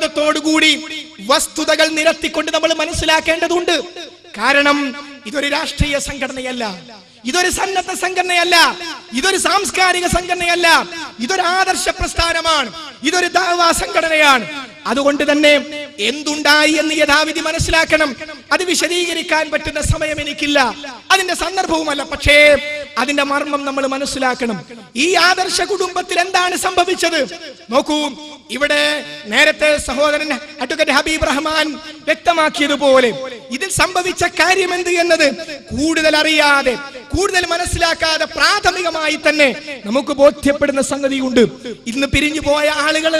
ബോധത്തോടുകൂടി വസ്തുതകൾ നിരത്തിക്കൊണ്ട് നമ്മൾ മനസ്സിലാക്കേണ്ടതുണ്ട് കാരണം ഇതൊരു രാഷ്ട്രീയ സംഘടനയല്ല ഇതൊരു സന്നദ്ധ സംഘടനയല്ല ഇതൊരു സാംസ്കാരിക സംഘടനയല്ല ഇതൊരു ആദർശ പ്രസ്ഥാനമാണ് ഇതൊരു ദാവാ സംഘടനയാണ് അതുകൊണ്ട് തന്നെ എന്തുണ്ടായി എന്ന് യഥാവിധി മനസ്സിലാക്കണം അത് വിശദീകരിക്കാൻ പറ്റുന്ന സമയം എനിക്കില്ല അതിന്റെ സന്ദർഭവുമല്ല പക്ഷേ അതിന്റെ മർമ്മം നമ്മൾ മനസ്സിലാക്കണം ഈ ആദർശ കുടുംബത്തിൽ എന്താണ് സംഭവിച്ചത് നോക്കൂ ഇവിടെ നേരത്തെ സഹോദരൻ അഡ്വക്കേറ്റ് ഹബീബ് റഹ്മാൻ വ്യക്തമാക്കിയതുപോലെ ഇതിൽ സംഭവിച്ച കാര്യം എന്ത് എന്നത് കൂടുതൽ അറിയാതെ കൂടുതൽ മനസ്സിലാക്കാതെ പ്രാഥമികമായി തന്നെ നമുക്ക് ബോധ്യപ്പെടുന്ന സംഗതിയുണ്ട് ഇന്ന് പിരിഞ്ഞു പോയ ആളുകള്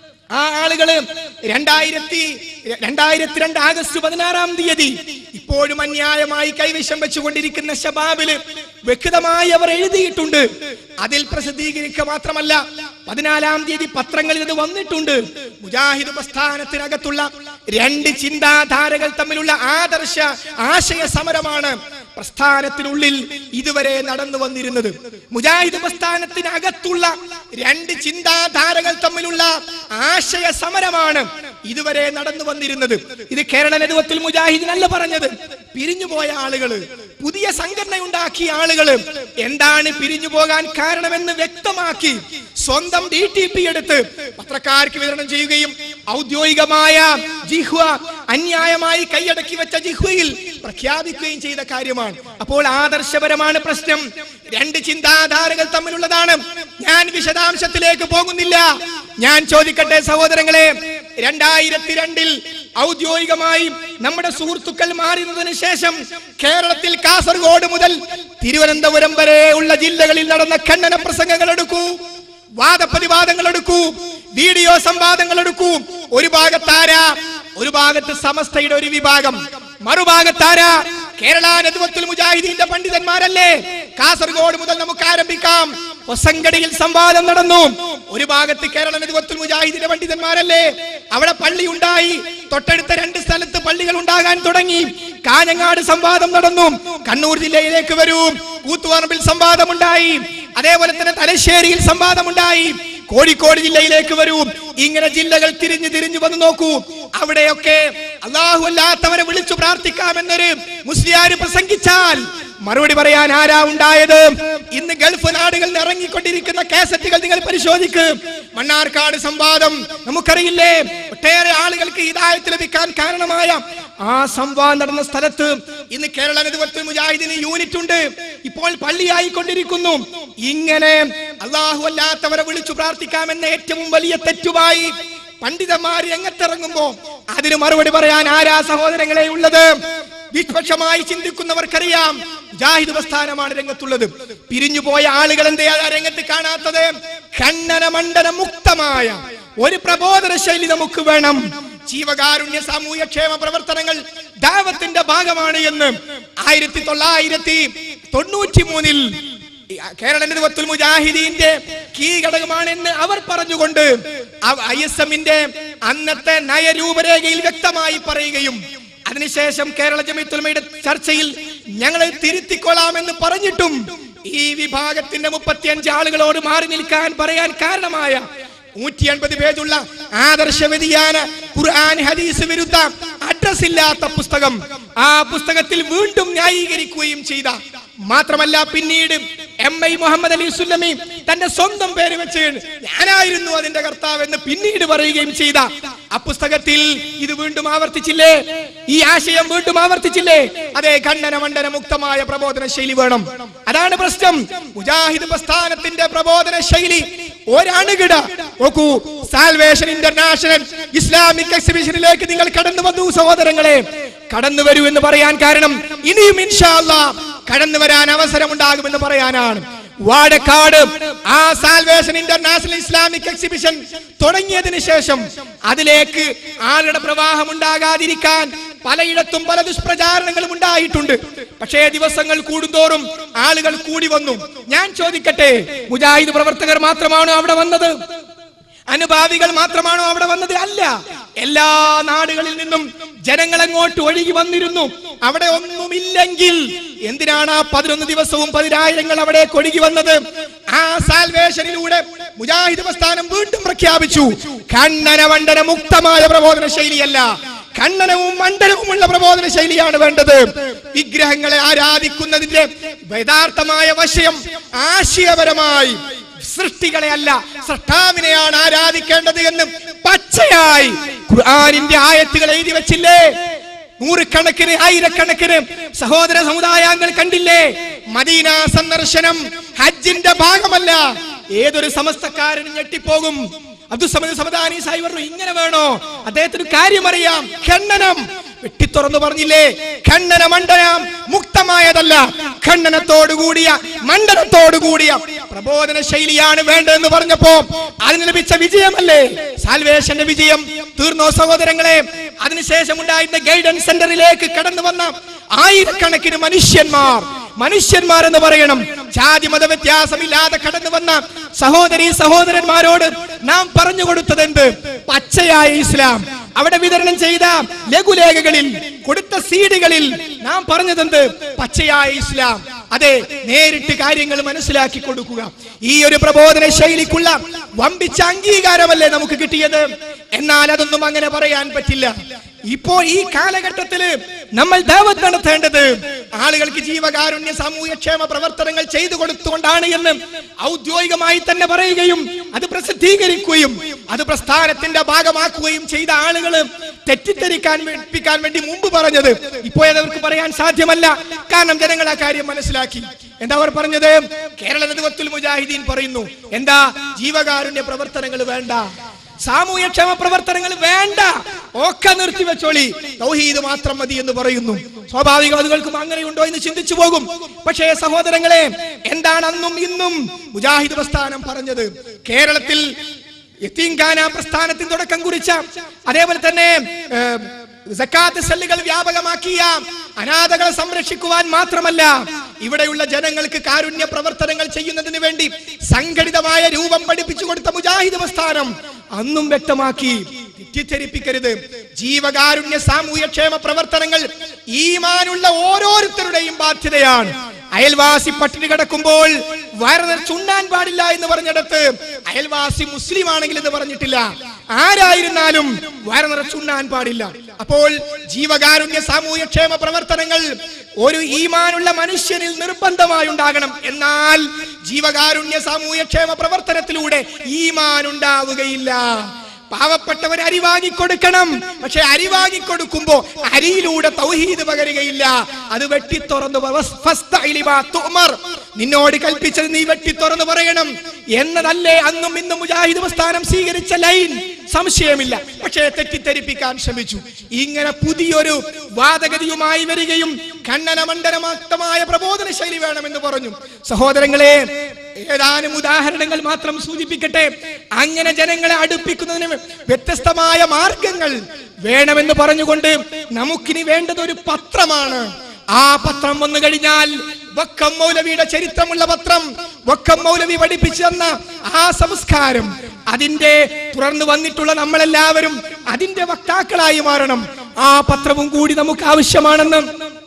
ആ ആളുകള് രണ്ടായിരത്തി രണ്ടായിരത്തി രണ്ട് ആഗസ്റ്റ് പതിനാറാം തീയതി ഇപ്പോഴും അന്യായമായി കൈവശം വെച്ചുകൊണ്ടിരിക്കുന്ന ശബാബില് വ്യക്തമായി അവർ എഴുതിയിട്ടുണ്ട് അതിൽ പ്രസിദ്ധീകരിക്കുക മാത്രമല്ല പതിനാലാം തീയതി പത്രങ്ങളിൽ ഇത് വന്നിട്ടുണ്ട് മുജാഹിദ് പ്രസ്ഥാനത്തിനകത്തുള്ള രണ്ട് ചിന്താധാരകൾ തമ്മിലുള്ള ആദർശ ആശയ സമരമാണ് പ്രസ്ഥാനത്തിനുള്ളിൽ ഇതുവരെ നടന്നു വന്നിരുന്നത് മുജാഹിദ് പ്രസ്ഥാനത്തിനകത്തുള്ള രണ്ട് ചിന്താധാരകൾ തമ്മിലുള്ള ആശയ സമരമാണ് ഇതുവരെ നടന്നു വന്നിരുന്നത് ഇത് കേരള നേതൃത്വത്തിൽ മുജാഹിദിനല്ല പറഞ്ഞത് പിരിഞ്ഞുപോയ ആളുകള് പുതിയ സംഘടന ഉണ്ടാക്കിയ ആളുകള് എന്താണ് പിരിഞ്ഞു പോകാൻ കാരണമെന്ന് വ്യക്തമാക്കി സ്വന്തം ഡി ടി പി എടുത്ത് പത്രക്കാർക്ക് വിതരണം ചെയ്യുകയും ഔദ്യോഗികമായ ജിഹ്വ അന്യായമായി കൈയടക്കി വെച്ച ജിഹ്വയിൽ പ്രഖ്യാപിക്കുകയും ചെയ്ത കാര്യമാണ് അപ്പോൾ ആദർശപരമാണ് പ്രശ്നം രണ്ട് ചിന്താധാരകൾ തമ്മിലുള്ളതാണ് ഞാൻ വിശദാംശത്തിലേക്ക് പോകുന്നില്ല ഞാൻ ചോദിക്കട്ടെ സഹോദരങ്ങളെ രണ്ടായിരത്തി രണ്ടിൽ ഔദ്യോഗികമായി നമ്മുടെ സുഹൃത്തുക്കൾ മാറിയതിനു ശേഷം കേരളത്തിൽ കാസർഗോഡ് മുതൽ തിരുവനന്തപുരം വരെ ഉള്ള ജില്ലകളിൽ നടന്ന ഖണ്ഡന പ്രസംഗങ്ങൾ എടുക്കൂ വാദപ്രതിവാദങ്ങൾ എടുക്കൂ വീഡിയോ സംവാദങ്ങൾ എടുക്കൂ ഒരു ഭാഗത്താര ഒരു ഭാഗത്ത് സമസ്തയുടെ ഒരു വിഭാഗം മറുഭാഗത്താര കേരള നേതൃത്വത്തിൽ മുജാഹിദീന്റെ പണ്ഡിതന്മാരല്ലേ കാസർഗോഡ് മുതൽ നമുക്ക് ആരംഭിക്കാം ഒസങ്കടിയിൽ സംവാദം നടന്നു ഒരു ഭാഗത്ത് കേരള നേതൃത്വത്തിൽ മുജാഹിദിന്റെ പണ്ഡിതന്മാരല്ലേ അവിടെ പള്ളി ഉണ്ടായി തൊട്ടടുത്ത രണ്ട് സ്ഥലത്ത് പള്ളികൾ ഉണ്ടാകാൻ തുടങ്ങി കാഞ്ഞങ്ങാട് സംവാദം നടന്നു കണ്ണൂർ ജില്ലയിലേക്ക് വരൂ കൂത്തുപറമ്പിൽ സംവാദമുണ്ടായി അതേപോലെ തന്നെ തലശ്ശേരിയിൽ സംവാദമുണ്ടായി കോഴിക്കോട് ജില്ലയിലേക്ക് വരൂ ഇങ്ങനെ ജില്ലകൾ തിരിഞ്ഞു തിരിഞ്ഞു വന്ന് നോക്കൂ അവിടെയൊക്കെ അള്ളാഹു അല്ലാത്തവരെ വിളിച്ചു പ്രാർത്ഥിക്കാമെന്നൊരു മുസ്ലിയാര് പ്രസംഗിച്ചാൽ മറുപടി പറയാൻ ആരാ ഉണ്ടായത് ഇന്ന് ഗൾഫ് നാടുകളിൽ ഇറങ്ങിക്കൊണ്ടിരിക്കുന്ന കാസറ്റുകൾ നിങ്ങൾ പരിശോധിക്ക് മണ്ണാർക്കാട് സംവാദം നമുക്കറിയില്ലേ ഒട്ടേറെ ആളുകൾക്ക് ഹിദായത്ത് ലഭിക്കാൻ കാരണമായ ആ സംവാദം നടന്ന സ്ഥലത്ത് ഇന്ന് കേരള നേതൃത്വത്തിൽ മുജാഹിദിന് യൂണിറ്റ് ഉണ്ട് ഇപ്പോൾ പള്ളിയായിക്കൊണ്ടിരിക്കുന്നു ഇങ്ങനെ അള്ളാഹു അല്ലാത്തവരെ വിളിച്ചു പ്രാർത്ഥിക്കാമെന്ന ഏറ്റവും വലിയ തെറ്റുമായി പണ്ഡിതന്മാർ രംഗത്തിറങ്ങുമ്പോ അതിന് മറുപടി പറയാൻ ആരാ സഹോദരങ്ങളെ ഉള്ളത് നിഷ്പക്ഷമായി ചിന്തിക്കുന്നവർക്കറിയാം ജാഹിദ് പ്രസ്ഥാനമാണ് രംഗത്തുള്ളത് പിരിഞ്ഞുപോയ ആളുകൾ എന്തേ ആ രംഗത്ത് കാണാത്തത് ഖണ്ഡന മണ്ഡന മുക്തമായ ഒരു പ്രബോധന ശൈലി നമുക്ക് വേണം ജീവകാരുണ്യ സാമൂഹ്യക്ഷേമ പ്രവർത്തനങ്ങൾ ദാവത്തിന്റെ ഭാഗമാണ് എന്ന് ആയിരത്തി തൊള്ളായിരത്തി തൊണ്ണൂറ്റി മൂന്നിൽ കേരള നേതൃത്വത്തിൽ മുജാഹിദീന്റെ കീ ഘടകമാണെന്ന് അവർ പറഞ്ഞുകൊണ്ട് ഐ എസ് എമ്മിന്റെ അന്നത്തെ നയരൂപരേഖയിൽ വ്യക്തമായി പറയുകയും അതിനുശേഷം കേരള ജമിത്തുൽമയുടെ ചർച്ചയിൽ ഞങ്ങൾ തിരുത്തിക്കൊള്ളാമെന്ന് പറഞ്ഞിട്ടും ഈ വിഭാഗത്തിന്റെ മുപ്പത്തിയഞ്ച് ആളുകളോട് മാറി നിൽക്കാൻ പറയാൻ കാരണമായ നൂറ്റി അൻപത് പേജുള്ള ആദർശ വ്യതിയാന ഖുർആൻ ഹദീസ് വിരുദ്ധ അഡ്രസ് ഇല്ലാത്ത പുസ്തകം ആ പുസ്തകത്തിൽ വീണ്ടും ന്യായീകരിക്കുകയും ചെയ്ത മാത്രമല്ല പിന്നീട് എം ഐ മുഹമ്മദ് അലി സുല്ലമി തന്റെ സ്വന്തം പേര് വെച്ച് ഞാനായിരുന്നു അതിന്റെ കർത്താവ് എന്ന് പിന്നീട് പറയുകയും ചെയ്ത ആ പുസ്തകത്തിൽ ഇത് വീണ്ടും ആവർത്തിച്ചില്ലേ ഈ ആശയം വീണ്ടും ആവർത്തിച്ചില്ലേ അതെ ഖണ്ഡന മണ്ഡന മുക്തമായ പ്രബോധന ശൈലി വേണം അതാണ് പ്രശ്നം മുജാഹിദ് പ്രസ്ഥാനത്തിന്റെ പ്രബോധന ശൈലി ഒരണുകിട നോക്കൂ സാൽവേഷൻ ഇന്റർനാഷണൽ ഇസ്ലാമിക് എക്സിബിഷനിലേക്ക് നിങ്ങൾ കടന്നു വന്നു സഹോദരങ്ങളെ കടന്നു വരൂ എന്ന് പറയാൻ കാരണം ഇനിയും ഇൻഷാ അല്ലാ കടന്നു വരാൻ അവസരമുണ്ടാകുമെന്ന് പറയാനാണ് വാടക്കാട് ആ സാൽവേഷൻ ഇന്റർനാഷണൽ ഇസ്ലാമിക് എക്സിബിഷൻ തുടങ്ങിയതിന് ശേഷം അതിലേക്ക് ആളുടെ പ്രവാഹം ഉണ്ടാകാതിരിക്കാൻ പലയിടത്തും പല ദുഷ്പ്രചാരണങ്ങളും ഉണ്ടായിട്ടുണ്ട് പക്ഷേ ദിവസങ്ങൾ കൂടുന്തോറും ആളുകൾ കൂടി വന്നു ഞാൻ ചോദിക്കട്ടെ മുജാഹിദ് പ്രവർത്തകർ മാത്രമാണോ അവിടെ വന്നത് അനുഭാവികൾ മാത്രമാണോ അവിടെ വന്നത് അല്ല എല്ലാ നാടുകളിൽ നിന്നും ജനങ്ങൾ അങ്ങോട്ട് ഒഴുകി വന്നിരുന്നു അവിടെ ഒന്നുമില്ലെങ്കിൽ എന്തിനാണ് ആ പതിനൊന്ന് ദിവസവും പതിനായിരങ്ങൾ അവിടെ കൊഴുകി വന്നത് ആ സാൽവേഷനിലൂടെ മുജാഹിദ് പ്രസ്ഥാനം വീണ്ടും പ്രഖ്യാപിച്ചു കണ്ണന വണ്ടന മുക്തമായ പ്രബോധന ശൈലിയല്ല ഖണ്ഡനവും മണ്ഡലവുമുള്ള പ്രബോധന ശൈലിയാണ് വേണ്ടത് വിഗ്രഹങ്ങളെ ആരാധിക്കുന്നതിന്റെ യഥാർത്ഥമായ വശയം ആശയപരമായി സൃഷ്ടികളെ അല്ല സൃഷ്ടാവിനെയാണ് ആരാധിക്കേണ്ടത് എന്ന് പച്ചയായി ഖുർആനിന്റെ ആയത്തുകൾ എഴുതി വെച്ചില്ലേ നൂറുകണക്കിന് ആയിരക്കണക്കിന് സഹോദര സമുദായങ്ങൾ കണ്ടില്ലേ മദീന സന്ദർശനം ഹജ്ജിന്റെ ഭാഗമല്ല ഏതൊരു സമസ്തക്കാരനും ഞെട്ടിപ്പോകും അബ്ദുസമദ് സമദാനി സായി പറഞ്ഞു ഇങ്ങനെ വേണോ അദ്ദേഹത്തിന് കാര്യം അറിയാം ഖണ്ഡനം വെട്ടിത്തുറന്നു പറഞ്ഞില്ലേ ഖണ്ഡന മണ്ഡനം മുക്തമായതല്ല ഖണ്ഡനത്തോടു കൂടിയ മണ്ഡലത്തോടു കൂടിയ പ്രബോധന ശൈലിയാണ് വേണ്ടതെന്ന് പറഞ്ഞപ്പോ അതിന് ലഭിച്ച വിജയമല്ലേ സാൽവേഷന്റെ വിജയം തീർന്നോ സഹോദരങ്ങളെ അതിനുശേഷം ഉണ്ടായിരുന്ന ഗൈഡൻസ് സെന്ററിലേക്ക് കടന്നു വന്ന ആയിരക്കണക്കിന് മനുഷ്യന്മാർ മനുഷ്യന്മാർ എന്ന് പറയണം ജാതി മത വ്യത്യാസമില്ലാതെ കടന്നു വന്ന സഹോദരി സഹോദരന്മാരോട് നാം പറഞ്ഞു കൊടുത്തത് എന്ത് പച്ചയായ ഇസ്ലാം അവിടെ വിതരണം ചെയ്ത ലഘുലേഖകളിൽ കൊടുത്ത സീഡുകളിൽ നാം പറഞ്ഞതെന്ത് പച്ചയായ ഇസ്ലാം അതെ നേരിട്ട് കാര്യങ്ങൾ മനസ്സിലാക്കി കൊടുക്കുക ഈ ഒരു പ്രബോധന ശൈലിക്കുള്ള വമ്പിച്ച അംഗീകാരമല്ലേ നമുക്ക് കിട്ടിയത് എന്നാൽ അതൊന്നും അങ്ങനെ പറയാൻ പറ്റില്ല ഇപ്പോൾ ഈ കാലഘട്ടത്തില് നമ്മൾ ദാവത്ത് നടത്തേണ്ടത് ആളുകൾക്ക് ജീവകാരുണ്യ സാമൂഹ്യക്ഷേമ പ്രവർത്തനങ്ങൾ ചെയ്തു കൊടുത്തുകൊണ്ടാണ് എന്ന് ഔദ്യോഗികമായി തന്നെ പറയുകയും അത് പ്രസിദ്ധീകരിക്കുകയും അത് പ്രസ്ഥാനത്തിന്റെ ഭാഗമാക്കുകയും ചെയ്ത ആളുകൾ തെറ്റിദ്ധരിക്കാൻ വേണ്ടിപ്പിക്കാൻ വേണ്ടി മുമ്പ് പറഞ്ഞത് ഇപ്പോൾ അതവർക്ക് പറയാൻ സാധ്യമല്ല കാരണം ജനങ്ങൾ ആ കാര്യം മനസ്സിലാക്കി എന്താ അവർ പറഞ്ഞത് കേരള നേതൃത്വത്തിൽ മുജാഹിദീൻ പറയുന്നു എന്താ ജീവകാരുണ്യ പ്രവർത്തനങ്ങൾ വേണ്ട സാമൂഹ്യക്ഷേമ പ്രവർത്തനങ്ങൾ വേണ്ട ഒക്കെ നിർത്തിവെച്ചോളി തൗഹീദ് മാത്രം മതി എന്ന് പറയുന്നു സ്വാഭാവികം അതുകൾക്കും അങ്ങനെയുണ്ടോ എന്ന് ചിന്തിച്ചു പോകും പക്ഷേ സഹോദരങ്ങളെ എന്താണ് അന്നും ഇന്നും മുജാഹിദ് പ്രസ്ഥാനം പറഞ്ഞത് കേരളത്തിൽ യത്തീംഖാന പ്രസ്ഥാനത്തിന് തുടക്കം കുറിച്ച അതേപോലെ തന്നെ ഏഹ്, സക്കാത്ത് സെല്ലുകൾ വ്യാപകമാക്കിയ അനാഥകളെ സംരക്ഷിക്കുവാൻ മാത്രമല്ല ഇവിടെയുള്ള ജനങ്ങൾക്ക് കാരുണ്യ പ്രവർത്തനങ്ങൾ ചെയ്യുന്നതിന് വേണ്ടി സംഘടിതമായ രൂപം പഠിപ്പിച്ചു കൊടുത്ത മുജാഹിദ് പ്രസ്ഥാനം അന്നും വ്യക്തമാക്കി തെറ്റിദ്ധരിപ്പിക്കരുത് ജീവകാരുണ്യ സാമൂഹ്യക്ഷേമ പ്രവർത്തനങ്ങൾ ഈമാനുള്ള ഓരോരുത്തരുടെയും ബാധ്യതയാണ് അയൽവാസി പട്ടിണി കിടക്കുമ്പോൾ വയറ് ചുണ്ണാൻ പാടില്ല എന്ന് പറഞ്ഞിടത്ത് അയൽവാസി മുസ്ലിം ആണെങ്കിൽ എന്ന് പറഞ്ഞിട്ടില്ല ആരായിരുന്നാലും വയറ് നിറച്ചുണ്ണാൻ പാടില്ല അപ്പോൾ ജീവകാരുണ്യ സാമൂഹ്യക്ഷേമ പ്രവർത്തനങ്ങൾ ഒരു ഈമാനുള്ള മനുഷ്യനിൽ നിർബന്ധമായി ഉണ്ടാകണം എന്നാൽ ജീവകാരുണ്യ സാമൂഹ്യക്ഷേമ പ്രവർത്തനത്തിലൂടെ ഈമാൻ ഉണ്ടാവുകയില്ല പാവപ്പെട്ടവൻ അരി വാങ്ങിക്കൊടുക്കണം പക്ഷെ അരി വാങ്ങിക്കൊടുക്കുമ്പോ അരിയിലൂടെ തൗഹീദ് പകരുകയില്ല അത് വെട്ടിത്തുറന്ന് പ- വസ്- ഫസ്തഇലി മാ തുഅ്മർ. നിന്നോട് കൽപ്പിച്ചത് നീ വെട്ടിത്തുറന്ന് പറയണം എന്നതല്ലേ അന്നും ഇന്നും മുജാഹിദ് പ്രസ്ഥാനം സ്വീകരിച്ച ലൈൻ സംശയമില്ല പക്ഷേ തെറ്റിദ്ധരിപ്പിക്കാൻ ശ്രമിച്ചു ഇങ്ങനെ പുതിയൊരു വാദഗതിയുമായി വരികയും ഖണ്ഡനമണ്ഡനമാക്തമായ പ്രബോധന ശൈലി വേണമെന്ന് പറഞ്ഞു സഹോദരങ്ങളെ ഏതാനും ഉദാഹരണങ്ങൾ മാത്രം സൂചിപ്പിക്കട്ടെ അങ്ങനെ ജനങ്ങളെ അടുപ്പിക്കുന്നതിന് വ്യത്യസ്തമായ മാർഗങ്ങൾ വേണമെന്ന് പറഞ്ഞുകൊണ്ട് നമുക്കിനി വേണ്ടത് ഒരു പത്രമാണ് ആ പത്രം വന്നു കഴിഞ്ഞാൽ വക്കം മൗലവിയുടെ ചരിത്രമുള്ള പത്രം വക്കം മൗലവി പഠിപ്പിച്ചു തന്ന ആ സംസ്കാരം അതിന്റെ തുടർന്ന് വന്നിട്ടുള്ള നമ്മളെല്ലാവരും അതിന്റെ വക്താക്കളായി മാറണം ആ പത്രവും കൂടി നമുക്ക് ആവശ്യമാണെന്ന്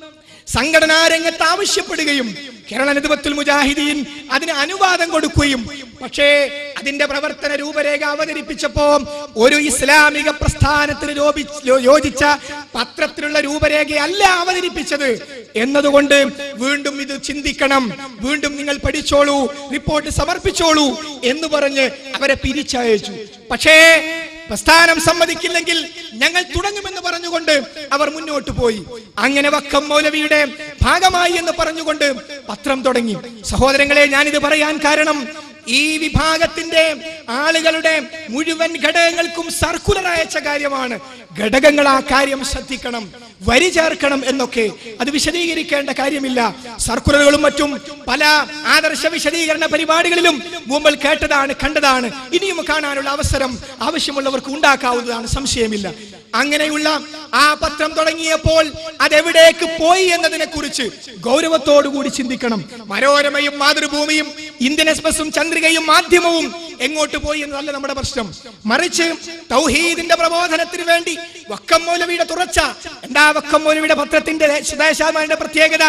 സംഘടനാ രംഗത്ത് ആവശ്യപ്പെടുകയും കേരള നേതൃത്വത്തിൽ മുജാഹിദീൻ അതിന് അനുവാദം കൊടുക്കുകയും പക്ഷേ അതിന്റെ പ്രവർത്തന രൂപരേഖ അവതരിപ്പിച്ചപ്പോ ഒരു ഇസ്ലാമിക പ്രസ്ഥാനത്തിന് രോപി- യോ- യോജിച്ച പത്രത്തിലുള്ള രൂപരേഖയല്ല അവതരിപ്പിച്ചത് എന്നതുകൊണ്ട് വീണ്ടും ഇത് ചിന്തിക്കണം വീണ്ടും നിങ്ങൾ പഠിച്ചോളൂ റിപ്പോർട്ട് സമർപ്പിച്ചോളൂ എന്ന് പറഞ്ഞ് അവരെ പിരിച്ചയച്ചു പക്ഷേ പ്രസ്ഥാനം സമ്മതിക്കില്ലെങ്കിൽ ഞങ്ങൾ തുടങ്ങുമെന്ന് പറഞ്ഞുകൊണ്ട് അവർ മുന്നോട്ട് പോയി അങ്ങനെ വക്കം മൗലവിയുടെ ഭാഗമായി എന്ന് പറഞ്ഞുകൊണ്ട് പത്രം തുടങ്ങി സഹോദരങ്ങളെ ഞാനിത് പറയാൻ കാരണം ഈ വിഭാഗത്തിന്റെ ആളുകളുടെ മുഴുവൻ ഘടകങ്ങൾക്കും സർക്കുലർ അയച്ച കാര്യമാണ് ഘടകങ്ങൾ ആ കാര്യം ശ്രദ്ധിക്കണം വരി ചേർക്കണം എന്നൊക്കെ അത് വിശദീകരിക്കേണ്ട കാര്യമില്ല സർക്കുലറുകളും മറ്റും പല ആദർശ വിശദീകരണ പരിപാടികളിലും മുമ്പ് കേട്ടതാണ് കണ്ടതാണ് ഇനിയും കാണാനുള്ള അവസരം ആവശ്യമുള്ളവർക്ക് ഉണ്ടാക്കാവുന്നതാണ് സംശയമില്ല അങ്ങനെയുള്ള ആ പത്രം തുടങ്ങിയപ്പോൾ അതെവിടേക്ക് പോയി എന്നതിനെ കുറിച്ച് ഗൗരവത്തോടുകൂടി ചിന്തിക്കണം മനോരമയും മാതൃഭൂമിയും ഇന്ത്യൻ എക്സ്പ്രസും ചന്ദ്രികയും മാധ്യമവും എങ്ങോട്ട് പോയി എന്നതല്ല നമ്മുടെ പ്രശ്നം മറിച്ച് തൗഹീദിന്റെ പ്രബോധനത്തിന് വേണ്ടി വക്കം മൗലവിയുടെ തുറച്ച എന്താ വക്കം മൗലവിയുടെ പത്രത്തിന്റെ ദേശാഭിമാനിയുടെ പ്രത്യേകത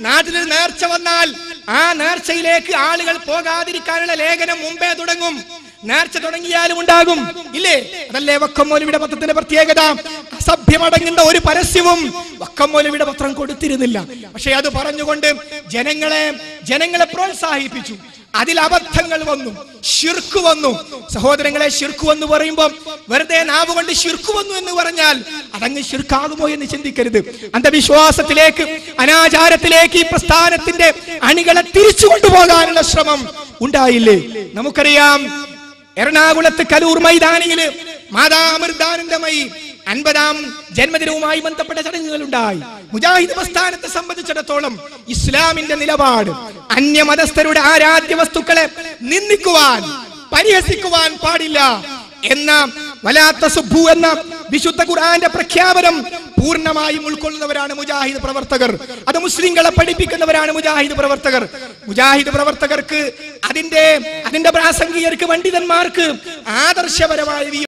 നാട്ടിൽ നേർച്ച വന്നാൽ ആ നേർച്ചയിലേക്ക് ആളുകൾ പോകാതിരിക്കാനുള്ള ലേഖനം മുമ്പേ തുടങ്ങും നേർച്ച തുടങ്ങിയാലും ഉണ്ടാകും ഇല്ലേ അതല്ലേ വക്കമ്മോലുവിടെ പത്രത്തിന്റെ പ്രത്യേകത അസഭ്യമടങ്ങുന്ന ഒരു പരസ്യവും വക്കമ്മോലുവിടെ പത്രം കൊടുത്തിരുന്നില്ല പക്ഷെ അത് പറഞ്ഞുകൊണ്ട് ജനങ്ങളെ ജനങ്ങളെ പ്രോത്സാഹിപ്പിച്ചു അതിൽ അബദ്ധങ്ങൾ വന്നു ഷിർക്ക് വന്നു സഹോദരങ്ങളെ ഷിർക്ക് വന്നു പറയുമ്പോൾ വെറുതെ നാവ് കൊണ്ട് ഷിർക്ക് വന്നു എന്ന് പറഞ്ഞാൽ അതങ്ങ് ഷിർക്കാകുമോ എന്ന് ചിന്തിക്കരുത് അന്ധവിശ്വാസത്തിലേക്ക് അനാചാരത്തിലേക്ക് ഈ പ്രസ്ഥാനത്തിന്റെ അണികളെ തിരിച്ചു കൊണ്ടുപോകാനുള്ള ശ്രമം ഉണ്ടായില്ലേ നമുക്കറിയാം എറണാകുളത്ത് കലൂർ മൈതാനിയില് മാതാമൃദാനന്ദമയി അൻപതാം ജന്മദിനവുമായി ബന്ധപ്പെട്ട ചടങ്ങുകൾ ഉണ്ടായി മുജാഹിദ് പ്രസ്ഥാനത്തെ സംബന്ധിച്ചിടത്തോളം ഇസ്ലാമിന്റെ നിലപാട് അന്യമതസ്ഥരുടെ ആരാധ്യ വസ്തുക്കളെ നിന്ദിക്കുവാൻ പരിഹസിക്കുവാൻ പാടില്ല എന്ന വലാത്ത സുബ്ബു എന്ന വിശുദ്ധ ഖുർആന്റെ പ്രഖ്യാപനം പൂർണ്ണമായും ഉൾക്കൊള്ളുന്നവരാണ് മുജാഹിദ് പ്രവർത്തകർ അത് മുസ്ലിങ്ങളെ പഠിപ്പിക്കുന്നവരാണ് മുജാഹിദ് പ്രവർത്തകർ മുജാഹിദ് പ്രവർത്തകർക്ക് അതിന്റെ അതിന്റെ പ്രാസംഗികർക്ക് പണ്ഡിതന്മാർക്ക് ആദർശപരമായ